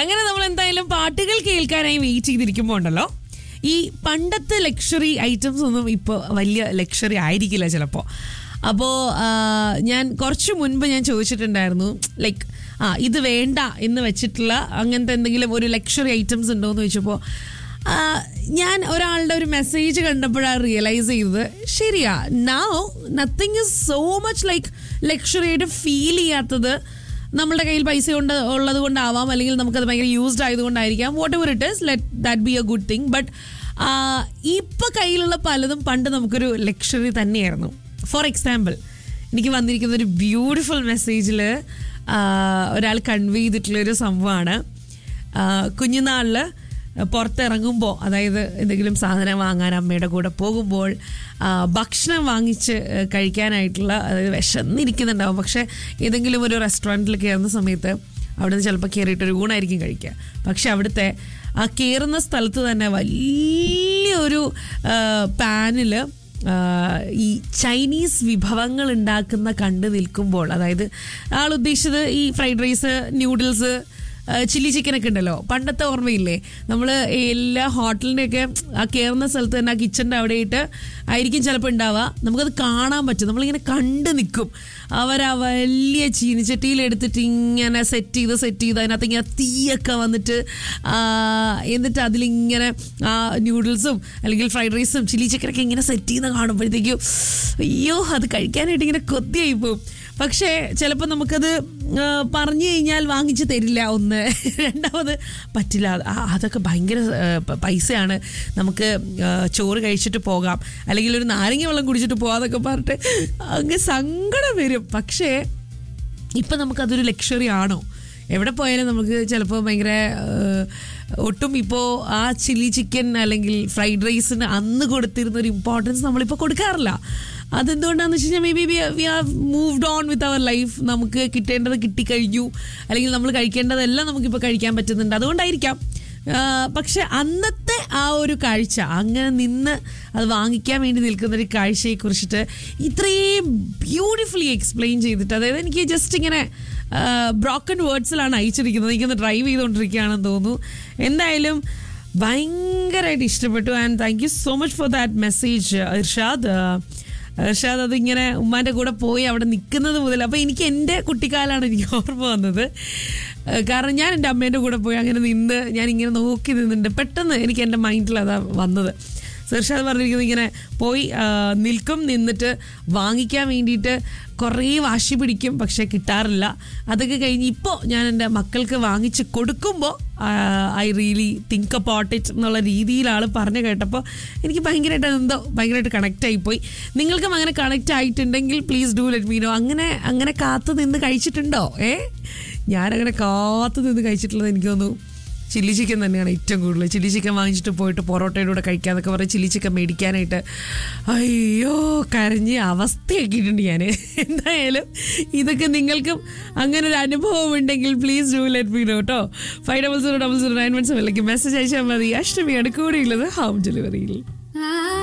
അങ്ങനെ നമ്മൾ എന്തായാലും പാട്ടുകൾ കേൾക്കാനായി വെയിറ്റ് ചെയ്തിരിക്കുമ്പോൾ ഉണ്ടല്ലോ ഈ പണ്ടത്തെ ലക്ഷറി ഐറ്റംസ് ഒന്നും ഇപ്പോൾ വലിയ ലക്ഷറി ആയിരിക്കില്ല ചിലപ്പോൾ അപ്പോൾ ഞാൻ കുറച്ച് മുൻപ് ഞാൻ ചോദിച്ചിട്ടുണ്ടായിരുന്നു ലൈക്ക് ആ ഇത് വേണ്ട എന്ന് വെച്ചിട്ടുള്ള അങ്ങനത്തെ എന്തെങ്കിലും ഒരു ലക്ഷറി ഐറ്റംസ് ഉണ്ടോ എന്ന് ചോദിച്ചപ്പോൾ ആ, ഞാൻ ഒരാളുടെ ഒരു മെസ്സേജ് കണ്ടപ്പോഴാണ് റിയലൈസ് ചെയ്തത് ശരിയാ now nothing is so much like luxury ആയിട്ട് ഫീൽ ചെയ്യാത്തത് നമ്മളുടെ കയ്യിൽ പൈസ കൊണ്ട് ഉള്ളത് കൊണ്ടാവാം അല്ലെങ്കിൽ നമുക്കത് ഭയങ്കര യൂസ്ഡ് ആയതുകൊണ്ടായിരിക്കാം whatever it is let that be a good thing but ഇപ്പൊ കയ്യിലുള്ള പലതും പണ്ട് നമുക്കൊരു ലക്ഷറി തന്നെയായിരുന്നു ഫോർ എക്സാമ്പിൾ എനിക്ക് വന്നിരിക്കുന്ന ഒരു ബ്യൂട്ടിഫുൾ മെസ്സേജിൽ ഒരാൾ കൺവേ ചെയ്തിട്ടുള്ള ഒരു സംഭവമാണ് കുഞ്ഞുനാളിൽ പുറത്തിറങ്ങുമ്പോൾ അതായത് എന്തെങ്കിലും സാധനം വാങ്ങാൻ അമ്മയുടെ കൂടെ പോകുമ്പോൾ ആ, ഭക്ഷണം വാങ്ങിച്ച് ആ, കഴിക്കാനായിട്ടുള്ള അതായത് വിശന്നിരിക്കുന്നുണ്ടാവും പക്ഷേ ഏതെങ്കിലും ഒരു റെസ്റ്റോറൻറ്റിൽ കയറുന്ന സമയത്ത് അവിടെ നിന്ന് ചിലപ്പോൾ കയറിയിട്ട് ഒരു ഊണായിരിക്കും കഴിക്കുക പക്ഷെ അവിടുത്തെ ആ കയറുന്ന സ്ഥലത്ത് തന്നെ വലിയൊരു പാനിൽ ഈ ചൈനീസ് വിഭവങ്ങൾ ഉണ്ടാക്കുന്ന കണ്ടു നിൽക്കുമ്പോൾ അതായത് ആൾ ഉദ്ദേശിച്ചത് ഈ ഫ്രൈഡ് റൈസ് ന്യൂഡിൽസ് ചില്ലി ചിക്കനൊക്കെ ഉണ്ടല്ലോ പണ്ടത്തെ ഓർമ്മയില്ലേ നമ്മൾ എല്ലാ ഹോട്ടലിൻ്റെയൊക്കെ ആ കയറുന്ന സ്ഥലത്ത് തന്നെ ആ കിച്ചൻ്റെ അവിടെയിട്ട് ആയിരിക്കും ചിലപ്പോൾ ഉണ്ടാവുക നമുക്കത് കാണാൻ പറ്റും നമ്മളിങ്ങനെ കണ്ട് നിൽക്കും അവർ ആ വലിയ ചീനിച്ചട്ടിയിൽ എടുത്തിട്ട് ഇങ്ങനെ സെറ്റ് ചെയ്ത് സെറ്റ് ചെയ്ത് അതിനകത്ത് ഇങ്ങനെ തീയൊക്കെ വന്നിട്ട് ആ, എന്നിട്ട് അതിലിങ്ങനെ ആ ന്യൂഡിൽസും അല്ലെങ്കിൽ ഫ്രൈഡ് റൈസും ചില്ലി ചിക്കനൊക്കെ ഇങ്ങനെ സെറ്റ് ചെയ്യുന്ന കാണുമ്പോഴത്തേക്കും അയ്യോ അത് കഴിക്കാനായിട്ട് ഇങ്ങനെ കൊത്തിയായി പോകും പക്ഷേ ചിലപ്പോൾ നമുക്കത് ആ, പറഞ്ഞു കഴിഞ്ഞാൽ വാങ്ങിച്ച് തരില്ല ഒന്ന് രണ്ടാമത് പറ്റില്ല ആ, അതൊക്കെ ഭയങ്കര ആ, പ- പൈസയാണ് നമുക്ക് ആ, ചോറ് കഴിച്ചിട്ട് പോകാം അല്ലെങ്കിൽ ഒരു നാരങ്ങ വെള്ളം കുടിച്ചിട്ട് പോകാന്നൊക്കെ പറഞ്ഞിട്ട് അങ്ങ് സങ്കടം വരും പക്ഷേ ഇപ്പം നമുക്കതൊരു ലക്ഷറി ആണോ എവിടെ പോയാലും നമുക്ക് ചിലപ്പോൾ ഭയങ്കര ഏഹ്, ഒട്ടും ഇപ്പോൾ ആ ചില്ലി ചിക്കൻ അല്ലെങ്കിൽ ഫ്രൈഡ് റൈസിന് അന്ന് കൊടുത്തിരുന്ന ഒരു ഇമ്പോർട്ടൻസ് നമ്മളിപ്പോൾ കൊടുക്കാറില്ല അതെന്തുകൊണ്ടാണെന്ന് വെച്ച് കഴിഞ്ഞാൽ maybe we have moved on with our life നമുക്ക് കിട്ടേണ്ടത് കിട്ടിക്കഴിഞ്ഞു അല്ലെങ്കിൽ നമ്മൾ കഴിക്കേണ്ടതെല്ലാം നമുക്കിപ്പോൾ കഴിക്കാൻ പറ്റുന്നുണ്ട് അതുകൊണ്ടായിരിക്കാം ആ, പക്ഷെ അന്നത്തെ ആ ഒരു കാഴ്ച അങ്ങനെ നിന്ന് അത് വാങ്ങിക്കാൻ വേണ്ടി നിൽക്കുന്ന ഒരു കാഴ്ചയെ കുറിച്ചിട്ട് ഇത്രയും ബ്യൂട്ടിഫുള്ളി എക്സ്പ്ലെയിൻ ചെയ്തിട്ട് അതായത് എനിക്ക് ജസ്റ്റ് ഇങ്ങനെ ബ്രോക്കൺ വേർഡ്സിലാണ് അയച്ചിരിക്കുന്നത് എനിക്കൊന്ന് ഡ്രൈവ് ചെയ്തുകൊണ്ടിരിക്കുകയാണെന്ന് തോന്നുന്നു എന്തായാലും ഭയങ്കരമായിട്ട് ഇഷ്ടപ്പെട്ടു and thank you so much for that message Irshad Irshad അതിങ്ങനെ ഉമ്മാൻ്റെ കൂടെ പോയി അവിടെ നിൽക്കുന്നത് മുതൽ അപ്പോൾ എനിക്ക് എൻ്റെ കുട്ടിക്കാലാണ് എനിക്ക് ഓർമ്മ വന്നത് ഏഹ് കാരണം ഞാൻ എൻ്റെ അമ്മേൻ്റെ കൂടെ പോയി അങ്ങനെ നിന്ന് ഞാൻ ഇങ്ങനെ നോക്കി നിന്നിട്ടുണ്ട് പെട്ടെന്ന് എനിക്ക് എൻ്റെ മൈൻഡിൽ അതാ വന്നത് സിർഷാദ് പറഞ്ഞിരിക്കുന്നത് ഇങ്ങനെ പോയി ആ, നിൽക്കും നിന്നിട്ട് വാങ്ങിക്കാൻ വേണ്ടിയിട്ട് കുറേ വാശി പിടിക്കും പക്ഷെ കിട്ടാറില്ല അതൊക്കെ കഴിഞ്ഞ് ഇപ്പോൾ ഞാൻ എൻ്റെ മക്കൾക്ക് വാങ്ങിച്ച് കൊടുക്കുമ്പോൾ I really think about it എന്നുള്ള രീതിയിൽ ആൾ പറഞ്ഞു കേട്ടപ്പോൾ എനിക്ക് ഭയങ്കരമായിട്ട് എന്തോ ഭയങ്കരമായിട്ട് കണക്റ്റ് ആയിപ്പോയി നിങ്ങൾക്കും അങ്ങനെ കണക്റ്റ് ആയിട്ടുണ്ടെങ്കിൽ പ്ലീസ് ഡു ലെറ്റ് മീനോ അങ്ങനെ അങ്ങനെ കാത്തു നിന്ന് കഴിച്ചിട്ടുണ്ടോ ഏ ഞാനങ്ങനെ കാത്തു നിന്ന് കഴിച്ചിട്ടുള്ളത് എനിക്ക് തോന്നുന്നു ചില്ലി ചിക്കൻ തന്നെയാണ് ഏറ്റവും കൂടുതൽ ചില്ലി ചിക്കൻ വാങ്ങിച്ചിട്ട് പോയിട്ട് പൊറോട്ടയുടെ കൂടെ കഴിക്കാന്നൊക്കെ പറഞ്ഞ് ചില്ലി ചിക്കൻ മേടിക്കാനായിട്ട് അയ്യോ കരഞ്ഞ് അവസ്ഥയാക്കിയിട്ടുണ്ട് ഞാൻ എന്തായാലും ഇതൊക്കെ നിങ്ങൾക്കും അങ്ങനെ ഒരു അനുഭവം ഉണ്ടെങ്കിൽ please do let me know കേട്ടോ five double zero double zero nine one സെവനിലേക്ക് മെസ്സേജ് അയച്ചാൽ മതി അഷ്ടമിയാണ് കൂടെയുള്ളത് ഹോം ഡെലിവറിയിൽ